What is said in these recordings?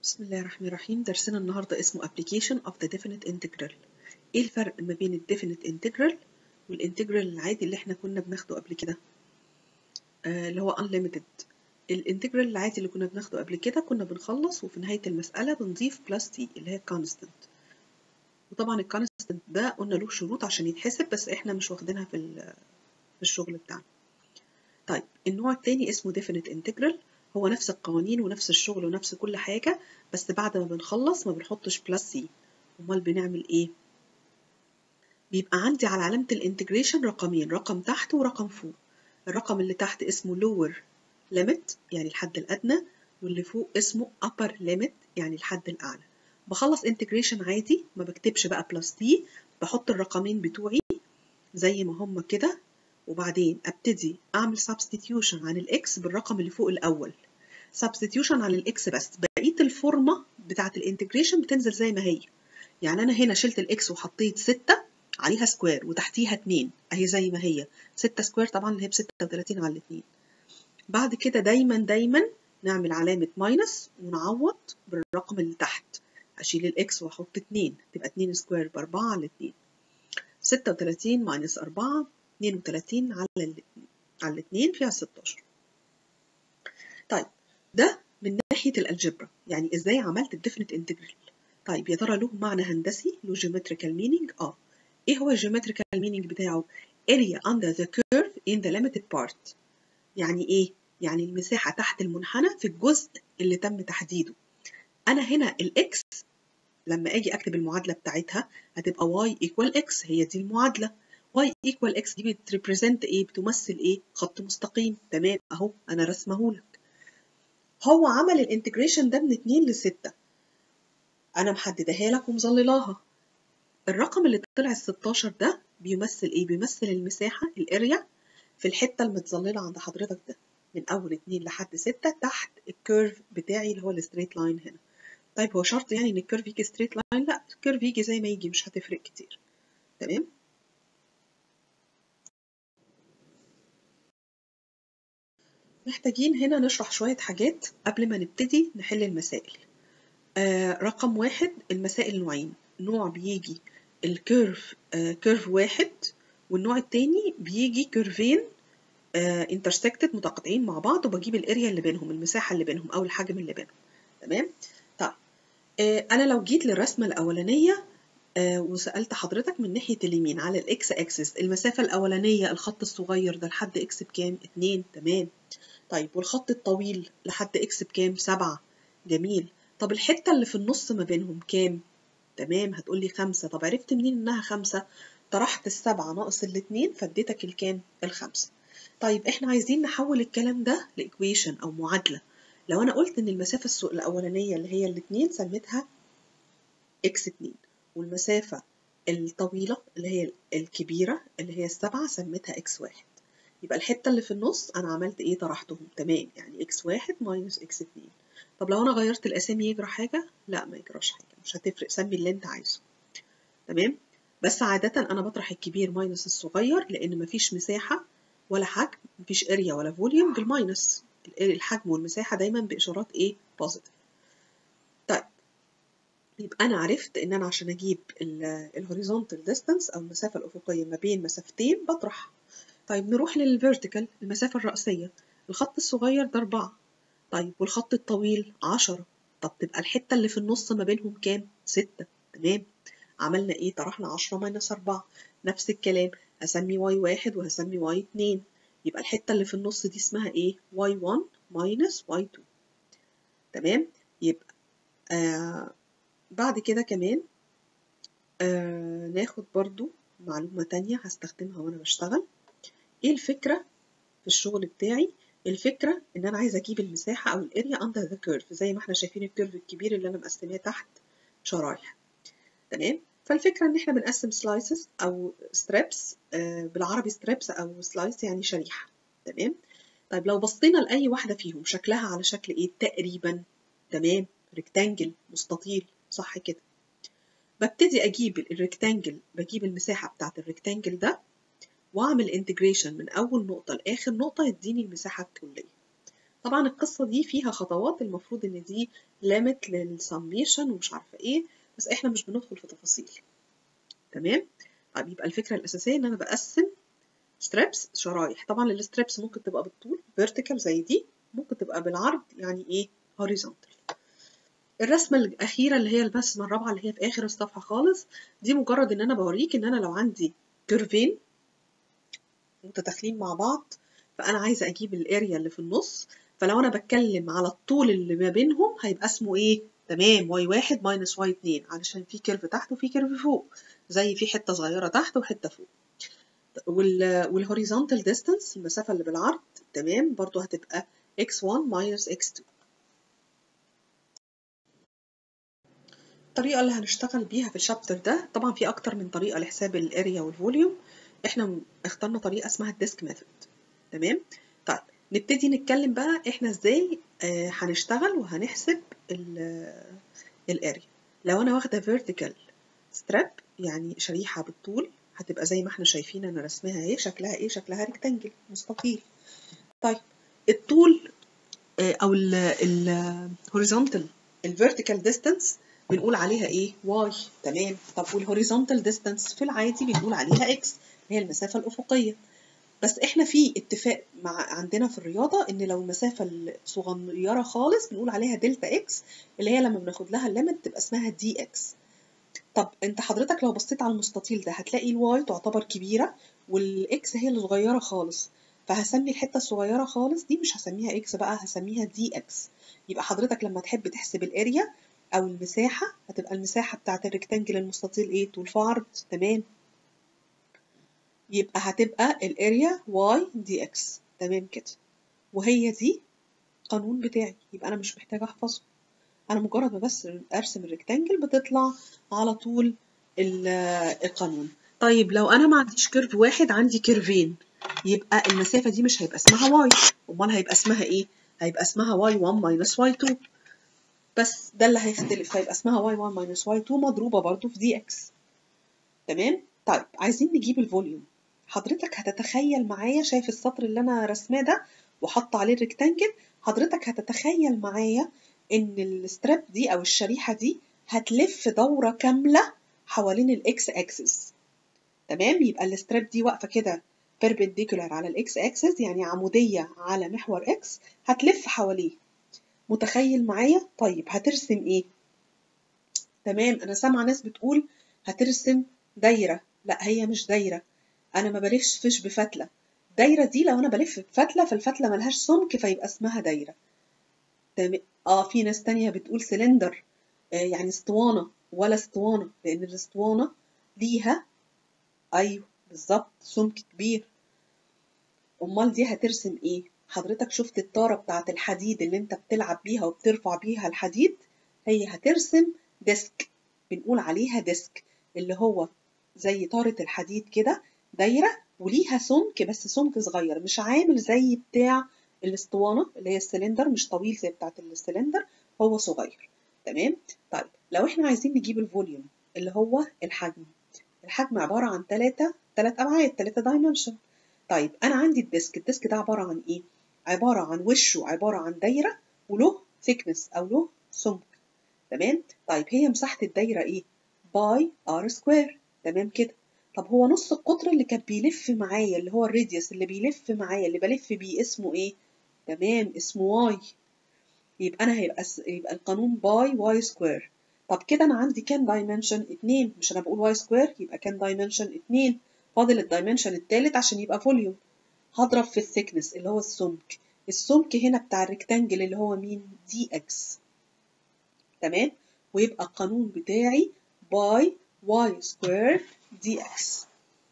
بسم الله الرحمن الرحيم درسنا النهاردة اسمه application of the definite integral ايه الفرق ما بين ال definite integral والانتجرال العادي اللي احنا كنا بناخده قبل كده آه اللي هو unlimited الانتجرال العادي اللي كنا بناخده قبل كده كنا بنخلص وفي نهاية المسألة بنضيف plus t اللي هي constant وطبعا ال constant ده قلنا له شروط عشان يتحسب بس احنا مش واخدينها في في الشغل بتاعنا طيب النوع التاني اسمه definite integral هو نفس القوانين ونفس الشغل ونفس كل حاجة بس بعد ما بنخلص ما بنحطش بلس سي امال بنعمل ايه بيبقى عندي على علامة الانتجريشن رقمين رقم تحت ورقم فوق الرقم اللي تحت اسمه lower limit يعني الحد الأدنى واللي فوق اسمه upper limit يعني الحد الأعلى بخلص انتجريشن عادي ما بكتبش بقى بلس دي بحط الرقمين بتوعي زي ما هم كده وبعدين ابتدي اعمل substitution عن الاكس بالرقم اللي فوق الاول substitution عن الاكس بس بقيه الفورمه بتاعه الانتجريشن بتنزل زي ما هي يعني انا هنا شلت الاكس وحطيت 6 عليها سكوير وتحتيها 2 اهي زي ما هي 6 سكوير طبعا اللي هي ب 36 على الاثنين بعد كده دايما دايما نعمل علامه ماينس ونعوض بالرقم اللي تحت اشيل الاكس واحط 2 تبقى 2 سكوير ب 4 على 2 36 ماينس 4 32 على ال على الاثنين فيها 16 طيب ده من ناحية الألجبرا يعني إزاي عملت الديفينيت انتجرال طيب يا ترى له معنى هندسي له جيومتريكال مينينج اه ايه هو الجيومتريكال مينينج بتاعه area under the curve in the limited part يعني ايه يعني المساحة تحت المنحنى في الجزء اللي تم تحديده أنا هنا الإكس لما أجي أكتب المعادلة بتاعتها هتبقى y equal x هي دي المعادلة y equal x دي بتريبريزنت ايه بتمثل ايه خط مستقيم تمام اهو انا رسمهولك هو عمل الانتجريشن ده من 2 ل 6 انا محددها لك ومظللاها الرقم اللي طلع ال 16 ده بيمثل ايه بيمثل المساحه الاريا في الحته المتظلله عند حضرتك ده من اول 2 لحد 6 تحت الكيرف بتاعي اللي هو الستريت لاين هنا طيب هو شرط يعني ان الكيرف يجي ستريت لاين لا الكيرف يجي زي ما يجي مش هتفرق كتير تمام محتاجين هنا نشرح شوية حاجات قبل ما نبتدي نحل المسائل آه رقم واحد المسائل نوعين نوع بيجي الكيرف آه كيرف واحد والنوع التاني بيجي كيرفين آه انترسكتد متقاطعين مع بعض وبجيب الاريا اللي بينهم المساحة اللي بينهم أو الحجم اللي بينهم تمام طيب آه أنا لو جيت للرسمة الأولانية آه وسألت حضرتك من ناحية اليمين على الإكس أكسس المسافة الأولانية الخط الصغير ده لحد إكس بكام؟ اتنين تمام طيب والخط الطويل لحد إكس بكام؟ سبعة جميل طب الحتة اللي في النص ما بينهم كام؟ تمام هتقولي خمسة طب عرفت منين إنها خمسة؟ طرحت السبعة ناقص الاتنين فاديتك الكام؟ الخمسة طيب إحنا عايزين نحول الكلام ده لإكويشن أو معادلة لو أنا قلت إن المسافة السوق الأولانية اللي هي الاتنين سميتها إكس اتنين والمسافة الطويلة اللي هي الكبيرة اللي هي السبعة سميتها إكس واحد يبقى الحتة اللي في النص أنا عملت إيه طرحتهم تمام يعني إكس واحد ماينس إكس اتنين طب لو أنا غيرت الأسامي يجرى حاجة؟ لا ما يجراش حاجة مش هتفرق سمي اللي أنت عايزه تمام بس عادة أنا بطرح الكبير ماينس الصغير لأن مفيش مساحة ولا حجم مفيش اريا ولا فوليوم بالماينس الحجم والمساحة دايما بإشارات إيه بوزيتيف طيب يبقى أنا عرفت إن أنا عشان أجيب الهوريزونتال ديستانس أو المسافة الأفقية ما بين مسافتين بطرح طيب نروح للفيرتيكال المسافة الرأسية الخط الصغير ده أربعة طيب والخط الطويل عشرة طب تبقى الحتة اللي في النص ما بينهم كام؟ ستة تمام عملنا إيه؟ طرحنا عشرة ماينس أربعة نفس الكلام هسمي واي واحد وهسمي واي اتنين يبقى الحتة اللي في النص دي اسمها إيه؟ واي 1 ماينس واي 2 تمام؟ يبقى آه بعد كده كمان آه ناخد برضو معلومة تانية هستخدمها وأنا بشتغل ايه الفكرة في الشغل بتاعي الفكرة ان انا عايزة اجيب المساحة او الاريا under the curve زي ما احنا شايفين الكيرف الكبير اللي انا مقسماه تحت شرايح تمام فالفكرة ان احنا بنقسم سلايسز او ستريبس آه بالعربي ستريبس او سلايس يعني شريحة تمام طيب لو بصينا لأي واحدة فيهم شكلها على شكل ايه تقريبا تمام ريكتانجل مستطيل صح كده ببتدي اجيب الريكتانجل بجيب المساحة بتاعت الريكتانجل ده واعمل انتجريشن من اول نقطه لاخر نقطه يديني المساحه الكليه طبعا القصة دي فيها خطوات المفروض ان دي ليميت للسميشن ومش عارفة ايه بس احنا مش بندخل في تفاصيل تمام طيب يبقى الفكرة الأساسية ان انا بقسم ستريبس شرايح طبعا الستريبس ممكن تبقى بالطول فيرتيكال زي دي ممكن تبقى بالعرض يعني ايه هوريزونتال الرسمة الأخيرة اللي هي الرسمة الرابعة اللي هي في آخر الصفحة خالص دي مجرد إن أنا بوريك إن أنا لو عندي كيرفين متداخلين مع بعض فأنا عايزة أجيب الأريا اللي في النص فلو أنا بتكلم على الطول اللي ما بينهم هيبقى اسمه إيه؟ تمام واي واحد ماينس واي اتنين علشان في كيرف تحت وفي كيرف فوق زي في حتة صغيرة تحت وحتة فوق وال والهوريزونتال ديستانس المسافة اللي بالعرض تمام برضو هتبقى x1 minus x2 الطريقة اللي هنشتغل بيها في الشابتر ده طبعا في أكتر من طريقة لحساب الاريا والفوليوم احنا اخترنا طريقة اسمها الديسك ميثود تمام طيب نبتدي نتكلم بقى احنا ازاي آه هنشتغل وهنحسب الاريا لو انا واخدة vertical strap يعني شريحة بالطول هتبقى زي ما احنا شايفين انا رسمها ايه شكلها ايه شكلها ريكتانجل مستطيل طيب الطول آه او ال horizontal الفيرتيكال ديستانس بنقول عليها ايه واي تمام طب والهوريزونتال ديستانس في العادي بنقول عليها اكس اللي هي المسافه الافقيه بس احنا في اتفاق مع عندنا في الرياضه ان لو المسافه الصغيره خالص بنقول عليها دلتا اكس اللي هي لما بناخد لها الليمت تبقى اسمها دي اكس طب انت حضرتك لو بصيت على المستطيل ده هتلاقي الواي تعتبر كبيره والاكس هي اللي صغيره خالص فهسمي الحته الصغيره خالص دي مش هسميها اكس بقى هسميها دي اكس يبقى حضرتك لما تحب تحسب الاريا او المساحه هتبقى المساحه بتاعه الريكتانجل المستطيل ايه طول في عرض تمام يبقى هتبقى الاريا واي دي اكس تمام كده وهي دي القانون بتاعي يبقى انا مش محتاجه احفظه انا مجرد ما بس ارسم الريكتانجل بتطلع على طول القانون طيب لو انا ما عنديش كيرف واحد عندي كيرفين يبقى المسافه دي مش هيبقى اسمها واي امال هيبقى اسمها ايه هيبقى اسمها واي 1 ماينس واي 2 بس ده اللي هيختلف هيبقى اسمها y1 minus y2 مضروبة برضو في dx تمام طيب عايزين نجيب الفوليوم حضرتك هتتخيل معايا شايف السطر اللي انا رسماه ده وحاطه عليه الريكتانجل حضرتك هتتخيل معايا ان الستراب دي او الشريحة دي هتلف دورة كاملة حوالين الاكس اكسس تمام يبقى الستراب دي واقفة كده perpendicular على الاكس اكسس يعني عمودية على محور اكس هتلف حواليه متخيل معايا طيب هترسم ايه تمام انا سامعه ناس بتقول هترسم دايره لا هي مش دايره انا ما بلفش بفتله دايره دي لو انا بلف بفتله فالفتله ملهاش سمك فيبقى اسمها دايره تمام اه في ناس تانية بتقول سلندر آه يعني اسطوانه ولا اسطوانه لان الاسطوانه ليها ايوه بالظبط سمك كبير امال دي هترسم ايه حضرتك شفت الطارة بتاعة الحديد اللي انت بتلعب بيها وبترفع بيها الحديد هي هترسم ديسك بنقول عليها ديسك اللي هو زي طارة الحديد كده دايرة وليها سمك بس سمك صغير مش عامل زي بتاع الاسطوانة اللي هي السلندر مش طويل زي بتاعة السلندر هو صغير تمام طيب لو احنا عايزين نجيب الفوليوم اللي هو الحجم الحجم عبارة عن ثلاثة ثلاث أبعاد ثلاثة دايمنشن طيب أنا عندي الديسك الديسك ده عبارة عن إيه؟ عبارة عن وشه عبارة عن دايرة وله thickness أو له سمك تمام طيب هي مساحة الدايرة إيه باي ار سكوير تمام كده طب هو نص القطر اللي كان بيلف معايا اللي هو الراديوس اللي بيلف معايا اللي بلف بيه اسمه إيه تمام اسمه واي يبقى أنا هيبقى يبقى القانون باي واي سكوير طب كده أنا عندي كام دايمنشن اتنين مش أنا بقول واي سكوير يبقى كام دايمنشن اتنين فاضل الدايمنشن التالت عشان يبقى فوليوم هضرب في الثيكنس اللي هو السمك السمك هنا بتاع الريكتانجل اللي هو مين دي اكس تمام ويبقى القانون بتاعي باي واي سكوير دي اكس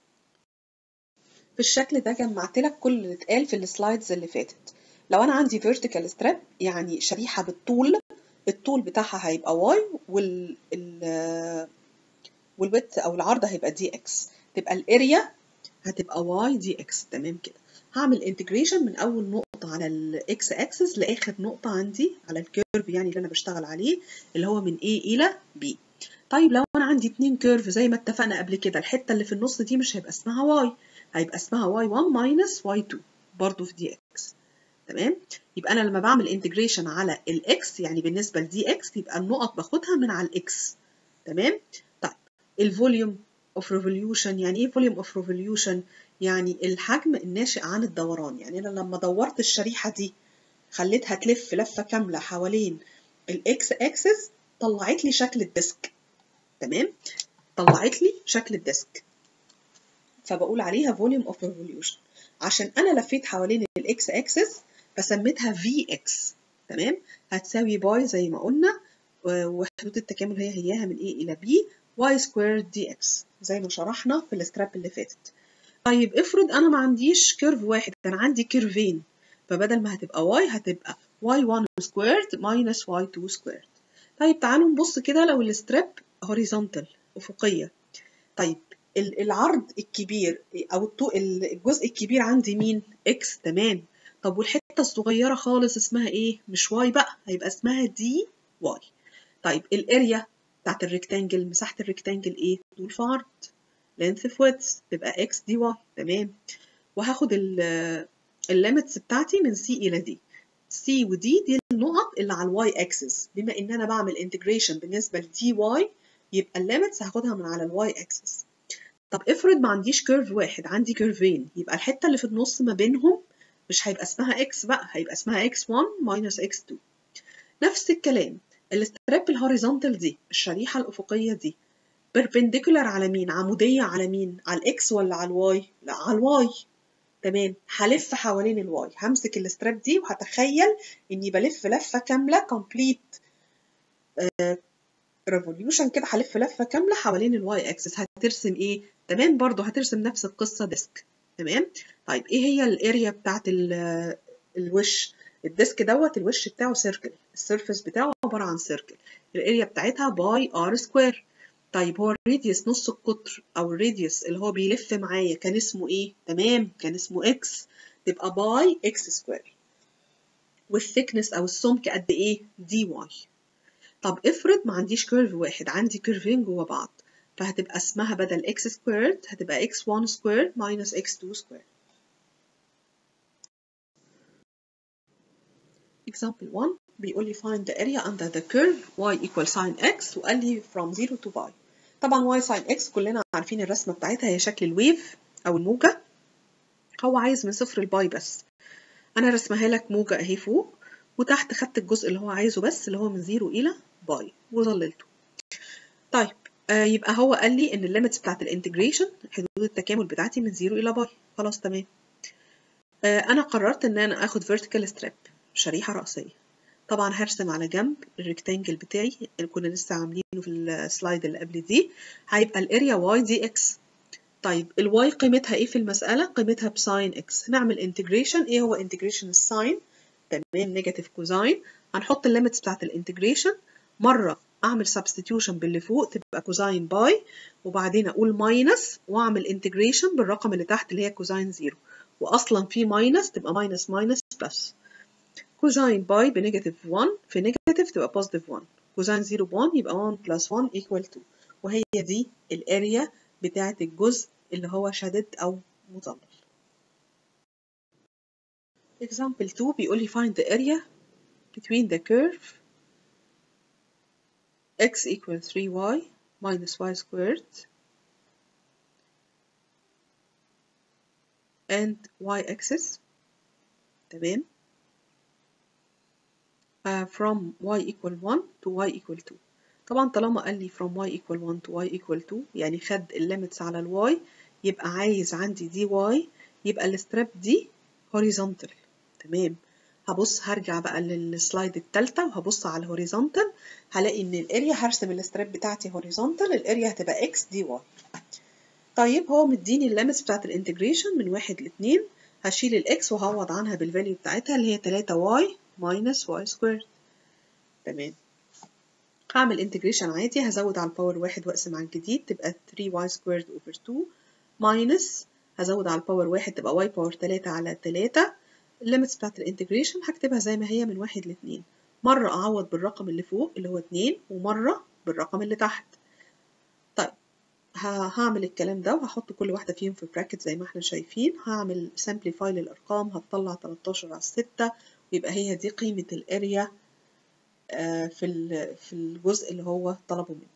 في الشكل ده جمعت لك كل اللي اتقال في السلايدز اللي فاتت لو انا عندي vertical strap يعني شريحه بالطول الطول بتاعها هيبقى واي وال ال والويت او العرض هيبقى دي اكس تبقى الاريا هتبقى واي دي اكس تمام كده هعمل انتجريشن من اول نقطة على الاكس اكسس لاخر نقطة عندي على الكيرف يعني اللي انا بشتغل عليه اللي هو من A الى B طيب لو انا عندي اتنين كيرف زي ما اتفقنا قبل كده الحتة اللي في النص دي مش هيبقى اسمها y هيبقى اسمها y1 minus y2 برضو في دي اكس تمام يبقى انا لما بعمل انتجريشن على الاكس يعني بالنسبه لدي اكس يبقى النقط باخدها من على الاكس تمام طيب الفوليوم اوف ريفوليوشن يعني ايه فوليوم اوف ريفوليوشن يعني الحجم الناشئ عن الدوران يعني انا لما دورت الشريحه دي خليتها تلف لفه كامله حوالين الاكس اكسس طلعت لي شكل الديسك تمام طلعت لي شكل الديسك فبقول عليها فوليوم اوف ريفوليوشن عشان انا لفيت حوالين الاكس اكسس فسميتها في اكس تمام هتساوي باي زي ما قلنا وحدود التكامل هي هياها من A إلى B y squared dx زي ما شرحنا في الاستراب اللي فاتت طيب افرض أنا ما عنديش كيرف واحد كان عندي كيرفين فبدل ما هتبقى y هتبقى y1 squared minus y2 squared طيب تعالوا نبص كده لو الاستراب horizontal أفقية طيب العرض الكبير أو الجزء الكبير عندي مين؟ x تمام طب والحتة الصغيرة خالص اسمها ايه؟ مش y بقى هيبقى اسمها دي y طيب الاريا بتاعت الريكتانجل مساحة الريكتانجل ايه؟ طول في عرض length في width تبقى x دي y تمام وهاخد الليميتس بتاعتي من c إلى d c و d دي النقط اللي على الواي اكسس بما ان انا بعمل انتجريشن بالنسبة ل dy يبقى الليميتس هاخدها من على الواي اكسس طب افرض ما عنديش كيرف واحد عندي كيرفين يبقى الحتة اللي في النص ما بينهم مش هيبقى اسمها x بقى هيبقى اسمها x1 minus x2 نفس الكلام الاستراب الهوريزونتال دي الشريحة الأفقية دي perpendicular على مين؟ عمودية على مين؟ على الإكس ولا على الواي؟ لا على الواي تمام هلف حوالين الواي همسك الاستراب دي وهتخيل إني بلف لفة كاملة complete ريفوليوشن كده هلف لفة كاملة حوالين الواي اكسس هترسم إيه؟ تمام برضو هترسم نفس القصة ديسك تمام؟ طيب إيه هي الاريا بتاعت الوش؟ الديسك دوت الوش بتاعه سيركل السيرفيس بتاعه عبارة عن سيركل الاريا بتاعتها باي ار سكوير طيب هو الراديوس نص القطر او الراديوس اللي هو بيلف معايا كان اسمه ايه تمام كان اسمه اكس تبقى باي اكس سكوير والثيكنس او السمك قد ايه دي واي طب افرض ما عنديش كيرف واحد عندي كيرفين جوا بعض فهتبقى اسمها بدل اكس سكويرد هتبقى اكس 1 سكويرد ماينس اكس 2 سكويرد example 1 بيقول لي find the area under the curve y equal sin x وقال لي from 0 to pi طبعا y sin x كلنا عارفين الرسمة بتاعتها هي شكل الويف أو الموجة هو عايز من صفر لباي بس أنا رسمها لك موجة أهي فوق وتحت خدت الجزء اللي هو عايزه بس اللي هو من 0 إلى باي وظللته طيب آه يبقى هو قال لي إن الليميتس بتاعت الانتجريشن حدود التكامل بتاعتي من 0 إلى باي خلاص تمام آه أنا قررت إن أنا آخد vertical strip شريحة رأسية طبعا هرسم على جنب الريكتانجل بتاعي اللي كنا لسه عاملينه في السلايد اللي قبل دي هيبقى الاريا واي دي اكس طيب الواي قيمتها ايه في المسألة؟ قيمتها بساين اكس نعمل انتجريشن ايه هو انتجريشن الساين تمام نيجاتيف كوزاين هنحط الليميتس بتاعت الانتجريشن مرة اعمل سبستيتيوشن باللي فوق تبقى كوزاين باي وبعدين اقول ماينس واعمل انتجريشن بالرقم اللي تحت اللي هي كوزاين زيرو واصلا في ماينس تبقى ماينس ماينس بلس كوزاين باي بنيجاتيف 1 في نيجاتيف تبقى بوزيتيف 1 كوزاين 0 ب 1 يبقى 1 بلس 1 equal 2 وهي دي الاريا بتاعة الجزء اللي هو شدد أو مظلل example 2 بيقول لي find the area between the curve x equal 3y minus y squared and y axis تمام uh, from y equal 1 to y equal 2 طبعا طالما قال لي from y equal 1 to y equal 2 يعني خد الليميتس على الواي يبقى عايز عندي دي واي يبقى الستراب دي horizontal تمام هبص هرجع بقى للسلايد التالتة وهبص على الهوريزونتال هلاقي ان الاريا هرسم الستراب بتاعتي horizontal الاريا هتبقى x دي واي طيب هو مديني الليميتس بتاعت الانتجريشن من واحد لاتنين هشيل الاكس وهعوض عنها بالفاليو بتاعتها اللي هي 3 واي ماينس واي سكوير تمام هعمل انتجريشن عادي هزود على الباور واحد واقسم على الجديد تبقى 3y squared over 2 ماينس هزود على الباور واحد تبقى y باور 3 على 3 الليميتس بتاعت الانتجريشن هكتبها زي ما هي من واحد لاتنين مرة أعوض بالرقم اللي فوق اللي هو اتنين ومرة بالرقم اللي تحت طيب هعمل الكلام ده وهحط كل واحدة فيهم في براكت زي ما احنا شايفين هعمل simplify للأرقام هتطلع 13 على 6 ويبقى هي دي قيمة الاريا في في الجزء اللي هو طلبه مني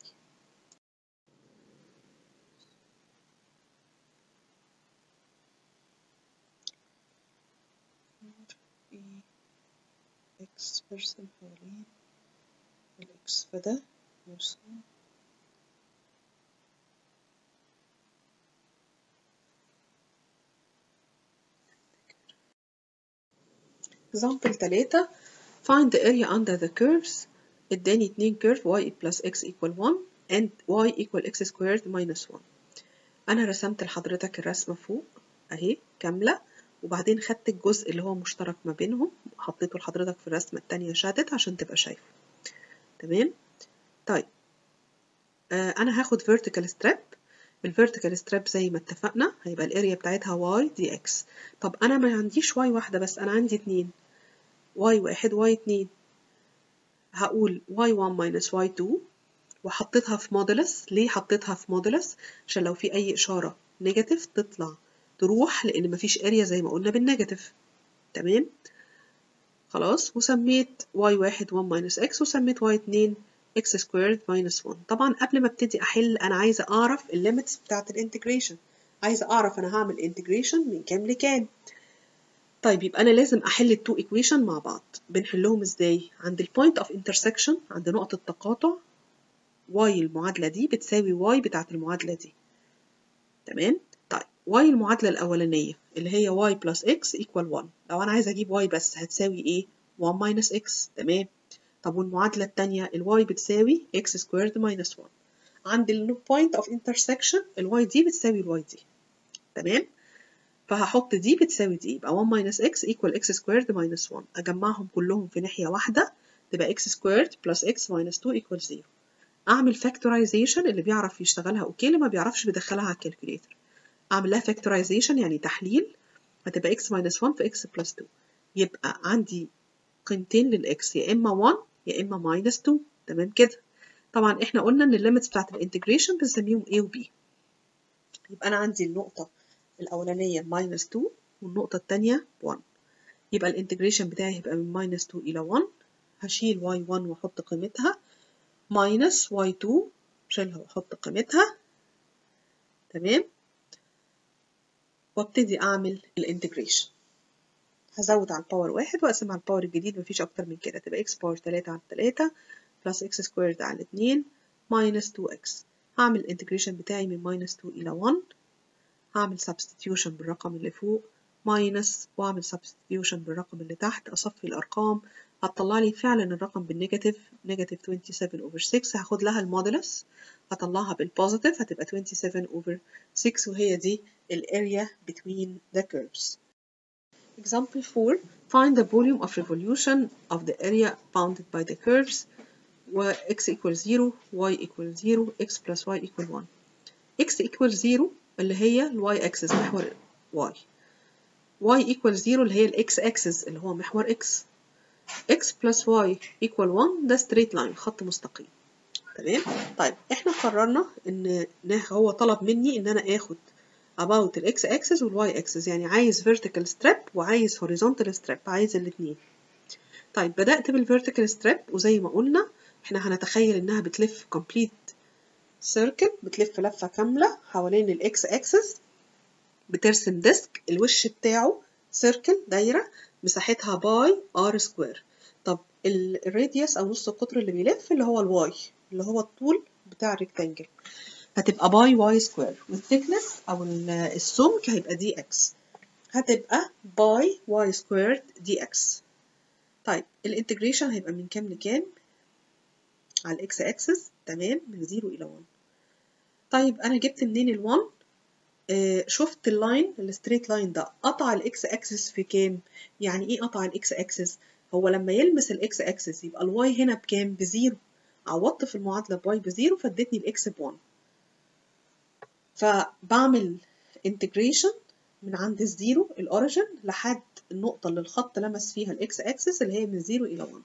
اكس برسم حوالين الاكس فده مرسوم example 3 find the area under the curves اداني اتنين curve y plus x equal 1 and y equal x squared minus 1 انا رسمت لحضرتك الرسمة فوق اهي كاملة وبعدين خدت الجزء اللي هو مشترك ما بينهم وحطيته لحضرتك في الرسمة التانية شاتت عشان تبقى شايفه تمام طيب آه انا هاخد vertical strap الفيرتيكال ستراب زي ما اتفقنا هيبقى الاريا بتاعتها y دي x طب انا ما عنديش y واحدة بس انا عندي اتنين y واحد y اتنين هقول y1 minus y2 وحطيتها في مودولس ليه حطيتها في مودولس عشان لو في اي اشارة نيجاتيف تطلع تروح لان مفيش اريا زي ما قلنا بالنيجاتيف تمام خلاص وسميت y1 1 minus x وسميت y2 x squared minus 1 طبعا قبل ما ابتدي احل انا عايزه اعرف الليميتس بتاعت الانتجريشن عايزه اعرف انا هعمل انتجريشن من كام لكام طيب يبقى انا لازم احل التو ايكويشن مع بعض بنحلهم ازاي عند البوينت اوف انترسكشن عند نقطه تقاطع y المعادله دي بتساوي y بتاعت المعادله دي تمام طيب y المعادله الاولانيه اللي هي y plus x equal 1 لو انا عايزه اجيب y بس هتساوي ايه 1 minus x تمام طب والمعادلة التانية ال y بتساوي x squared minus 1 عند ال point of intersection ال y دي بتساوي ال y دي تمام فهحط دي بتساوي دي يبقى 1 minus x equal x squared minus 1 أجمعهم كلهم في ناحية واحدة تبقى x squared plus x minus 2 equal 0 أعمل factorization اللي بيعرف يشتغلها أوكي اللي ما بيعرفش بيدخلها على الكالكوليتر أعمل لها factorization يعني تحليل هتبقى x minus 1 في x plus 2 يبقى عندي قيمتين للإكس يا إما 1 يا إما ماينس 2 تمام كده طبعا إحنا قلنا إن الليميتس بتاعت الانتجريشن بنسميهم A و B يبقى أنا عندي النقطة الأولانية ماينس 2 والنقطة التانية 1 يبقى الانتجريشن بتاعي هيبقى من ماينس 2 إلى 1 هشيل y1 وأحط قيمتها ماينس y2 شيلها وأحط قيمتها تمام وابتدي أعمل الانتجريشن هزود على الباور واحد واقسم على الباور الجديد مفيش اكتر من كده تبقى x باور تلاتة على تلاتة بلس x سكويرد على اتنين ماينس 2x هعمل الانتجريشن بتاعي من ماينس 2 إلى 1 هعمل substitution بالرقم اللي فوق ماينس واعمل substitution بالرقم اللي تحت اصفي الارقام هتطلع لي فعلا الرقم بالنيجاتيف نيجاتيف 27 over 6 هاخد لها المودولس هطلعها بالبوزيتيف هتبقى 27 over 6 وهي دي الاريا between the curves Example 4 Find the volume of revolution of the area bounded by the curves و x equals 0 y equals 0 x plus y equal 1 x equals 0 اللي هي ال y axis محور y y equals 0 اللي هي ال x axis اللي هو محور x x plus y equal 1 ده straight line خط مستقيم تمام طيب احنا قررنا ان هو طلب مني ان انا اخد about ال x axis وال y axis يعني عايز vertical strap وعايز horizontal strap عايز الاتنين طيب بدأت بال vertical strap وزي ما قلنا احنا هنتخيل انها بتلف complete circle بتلف لفة كاملة حوالين ال x axis بترسم ديسك الوش بتاعه circle دايرة مساحتها باي r square طب الراديوس او نص القطر اللي بيلف اللي هو الواي اللي هو الطول بتاع الريكتانجل هتبقى باي واي سكوير والثيكنس او السمك هيبقى دي اكس هتبقى باي واي سكوير دي اكس طيب الانتجريشن هيبقى من كام لكام على الاكس اكسس تمام من 0 الى 1 طيب انا جبت منين ال1 آه شفت اللاين الستريت لاين ده قطع الاكس اكسس في كام يعني ايه قطع الاكس اكسس هو لما يلمس الاكس اكسس يبقى الواي هنا بكام بزيرو عوضت في المعادله باي بزيرو فادتني الاكس ب1 فبعمل انتجريشن من عند الزيرو الاوريجن لحد النقطة اللي الخط لمس فيها الاكس اكسس اللي هي من زيرو إلى 1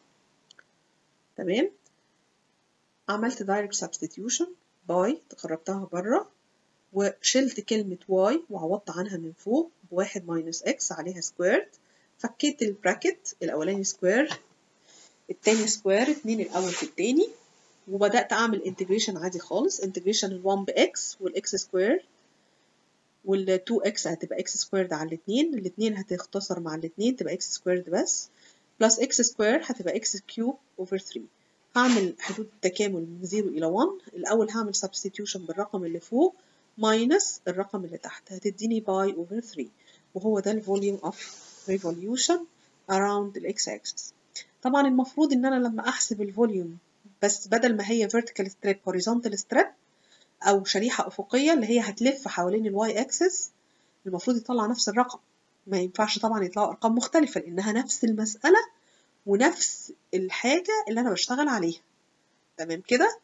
تمام عملت دايركت سبستيتيوشن باي خرجتها بره وشلت كلمة y وعوضت عنها من فوق بواحد ماينس x عليها سكويرد فكيت البراكت الأولاني سكوير التاني سكوير اتنين الأول في التاني وبدأت أعمل انتجريشن عادي خالص انتجريشن ال 1 بإكس والإكس سكوير وال 2 إكس هتبقى إكس سكويرد على الاتنين الاتنين هتختصر مع الاتنين تبقى إكس سكويرد بس بلس إكس سكوير هتبقى إكس كيوب أوفر 3 هعمل حدود التكامل من 0 إلى 1 الأول هعمل substitution بالرقم اللي فوق ماينس الرقم اللي تحت هتديني باي أوفر 3 وهو ده الفوليوم اوف revolution around الإكس axis طبعا المفروض إن أنا لما أحسب الفوليوم بس بدل ما هي vertical strip horizontal strip أو شريحة أفقية اللي هي هتلف حوالين الواي أكسس المفروض يطلع نفس الرقم ما ينفعش طبعا يطلعوا أرقام مختلفة لأنها نفس المسألة ونفس الحاجة اللي أنا بشتغل عليها تمام كده؟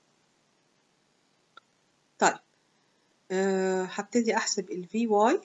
طيب أه هبتدي أحسب ال VY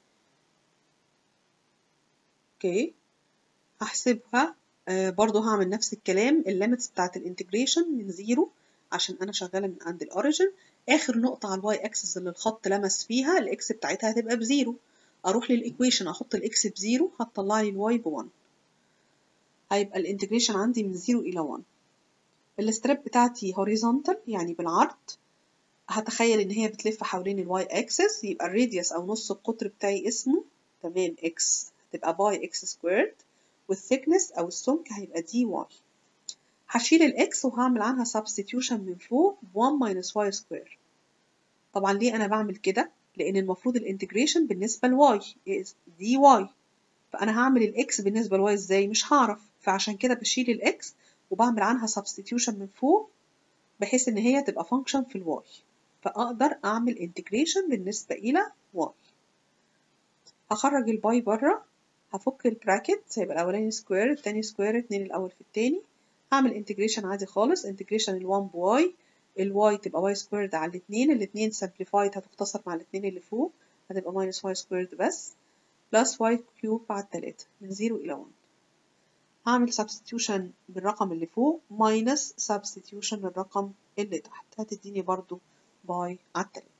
أوكي هحسبها أه برضو هعمل نفس الكلام الليميتس بتاعت الانتجريشن من زيرو عشان أنا شغالة من عند الأوريجن آخر نقطة على الواي أكسس اللي الخط لمس فيها الإكس بتاعتها هتبقى بزيرو أروح للإيكويشن أحط الإكس بزيرو هتطلع لي الواي بوان هيبقى الانتجريشن عندي من 0 إلى 1 الستريب بتاعتي horizontal يعني بالعرض هتخيل إن هي بتلف حوالين الواي أكسس يبقى الراديوس أو نص القطر بتاعي اسمه تمام إكس هتبقى باي إكس سكويرد والثيكنس أو السمك هيبقى دي واي هشيل الإكس وهعمل عنها substitution من فوق 1 minus y square طبعا ليه أنا بعمل كده؟ لأن المفروض الانتجريشن بالنسبة لواي دي واي فأنا هعمل الإكس بالنسبة لواي إزاي؟ مش هعرف فعشان كده بشيل الإكس وبعمل عنها substitution من فوق بحيث إن هي تبقى function في الواي فأقدر أعمل integration بالنسبة إلى واي هخرج الباي بره هفك البراكت هيبقى الأولاني سكوير التاني سكوير اتنين الأول في التاني هعمل integration عادي خالص integration ال 1 بواي الواي تبقى واي سكويرد على الاتنين الاتنين simplified هتختصر مع الاتنين اللي فوق هتبقى minus واي سكويرد بس بلس واي كيوب على التلاتة من 0 إلى 1 هعمل substitution بالرقم اللي فوق minus substitution للرقم اللي تحت هتديني برضو باي على التلاتة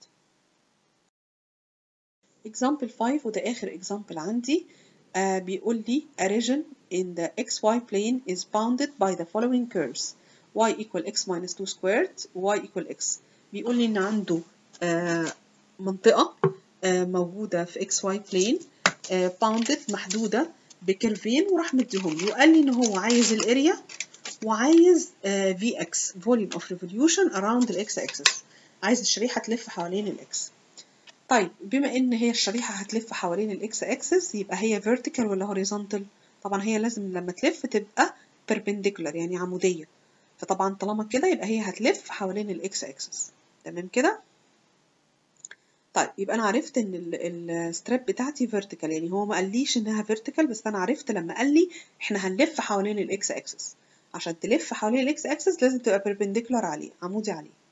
example 5 وده آخر example عندي آه بيقول لي a region in the xy plane is bounded by the following curves y equal x minus 2 squared y equal x بيقول لي إن عنده آه منطقة آه موجودة في xy plane آه bounded محدودة بكيرفين وراح مديهم لي وقال لي إن هو عايز الاريا وعايز آه Vx volume of revolution around ال x axis عايز الشريحة تلف حوالين الإكس طيب بما إن هي الشريحة هتلف حوالين الإكس أكسس يبقى هي vertical ولا horizontal طبعا هي لازم لما تلف تبقى perpendicular يعني عمودية فطبعا طالما كده يبقى هي هتلف حوالين الإكس أكسس تمام كده طيب يبقى أنا عرفت إن الستريب بتاعتي vertical يعني هو ما قاليش إنها vertical بس أنا عرفت لما قال لي إحنا هنلف حوالين الإكس أكسس عشان تلف حوالين الإكس أكسس لازم تبقى perpendicular عليه عمودي عليه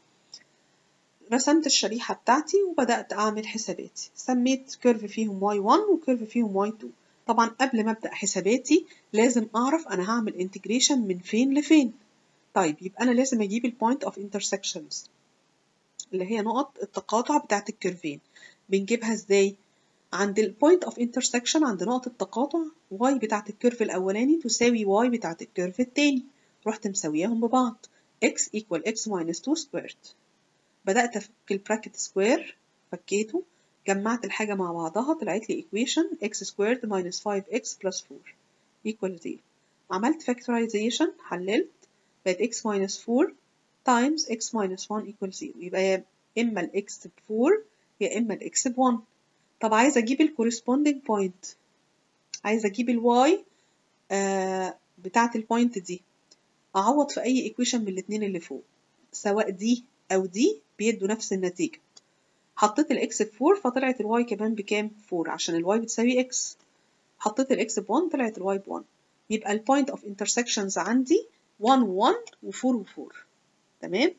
رسمت الشريحة بتاعتي وبدأت أعمل حساباتي سميت كيرف فيهم y1 وكيرف فيهم y2 طبعا قبل ما أبدأ حساباتي لازم أعرف أنا هعمل انتجريشن من فين لفين طيب يبقى أنا لازم أجيب البوينت اوف intersections اللي هي نقط التقاطع بتاعت الكيرفين بنجيبها ازاي عند البوينت اوف intersection عند نقط التقاطع y بتاعت الكيرف الأولاني تساوي y بتاعت الكيرف التاني رحت مساوياهم ببعض x equal x minus 2 squared بدأت أفك البراكت سكوير فكيته جمعت الحاجة مع بعضها طلعت لي equation x squared minus 5x plus 4 equal 0 عملت factorization حللت بقت x minus 4 times x minus 1 equal 0 يبقى يا إما ال x ب 4 يا إما ال x ب 1 طب عايزة أجيب ال corresponding point عايزة أجيب ال y آه بتاعة البوينت دي أعوض في أي equation من الاتنين اللي فوق سواء دي أو دي بيدوا نفس النتيجة حطيت الإكس بفور فطلعت الواي كمان بكام؟ فور عشان الواي بتساوي إكس حطيت الإكس بون طلعت الواي بون يبقى البوينت اوف intersections عندي 1 1 و4 و4 تمام؟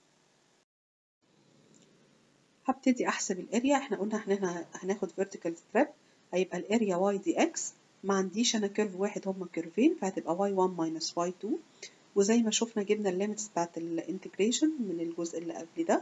هبتدي أحسب الاريا احنا قلنا احنا هناخد vertical strip هيبقى الاريا واي دي اكس ما عنديش أنا كيرف واحد هما كيرفين فهتبقى واي 1 minus واي 2 وزي ما شفنا جبنا الليميتس بتاعت الانتجريشن من الجزء اللي قبل ده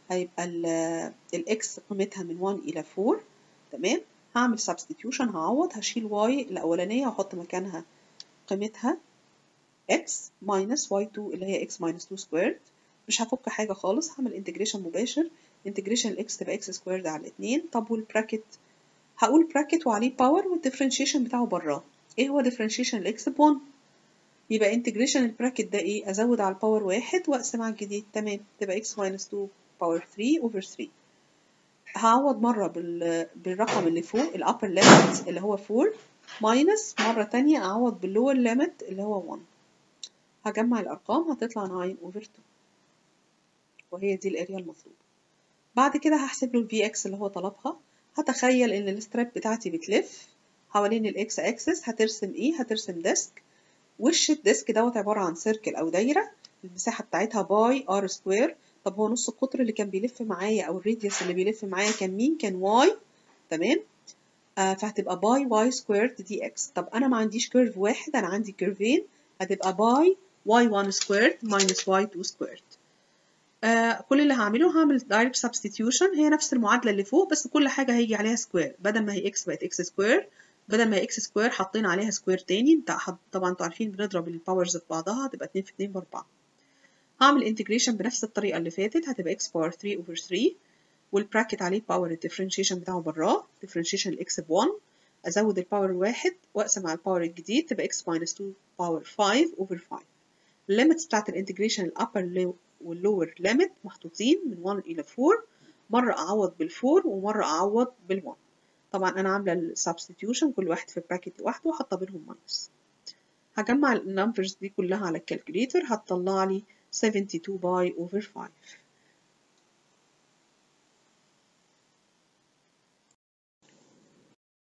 هيبقى الاكس قيمتها من 1 الى 4 تمام هعمل substitution هعوض هشيل y الاولانيه واحط مكانها قيمتها x minus y2 اللي هي x minus 2 squared مش هفك حاجه خالص هعمل انتجريشن مباشر انتجريشن الاكس تبقى x squared على 2 طب والبراكت هقول براكت وعليه باور والديفرنشيشن بتاعه براه ايه هو ديفرنشيشن الاكس ب 1 يبقى انتجريشن البراكت ده ايه ازود على الباور واحد واقسم على الجديد تمام تبقى x minus 2 باور 3 over 3 هعوض مرة بال... بالرقم اللي فوق الابر ليميت اللي هو 4 ماينس مرة تانية اعوض باللور ليميت اللي هو 1 هجمع الارقام هتطلع 9 over 2 وهي دي الاريا المطلوبة بعد كده هحسب له الفي اكس اللي هو طلبها هتخيل ان الستراب بتاعتي بتلف حوالين الاكس اكسس هترسم ايه هترسم ديسك وش الديسك دوت عبارة عن سيركل او دايرة المساحة بتاعتها باي ار سكوير طب هو نص القطر اللي كان بيلف معايا او الراديوس اللي بيلف معايا كان مين كان واي تمام آه فهتبقى باي واي سكويرد دي اكس طب انا ما عنديش كيرف واحد انا عندي كيرفين هتبقى باي واي 1 سكويرد ماينس واي 2 سكويرد آه كل اللي هعمله هعمل دايركت سبستيتيوشن هي نفس المعادله اللي فوق بس كل حاجه هيجي عليها سكوير بدل ما هي اكس بقت اكس سكوير بدل ما هي اكس سكوير حاطين عليها سكوير تاني طبعا انتوا عارفين بنضرب الباورز في بعضها هتبقى 2 في 2 ب 4 هعمل انتجريشن بنفس الطريقة اللي فاتت هتبقى x باور 3 over 3 والبراكت عليه باور الديفرنشيشن بتاعه براه differentiation الاكس ب 1 ازود الباور الواحد واقسم على الباور الجديد تبقى x minus 2 باور 5 over 5 الليميتس بتاعت الانتجريشن الابر واللور ليميت محطوطين من 1 الى 4 مرة اعوض بال4 ومرة اعوض بال1 طبعا انا عاملة السبستيتيوشن كل واحد في براكت لوحده وحاطة بينهم ماينس هجمع النمبرز دي كلها على الكالكوليتر هتطلع لي 72 باي over 5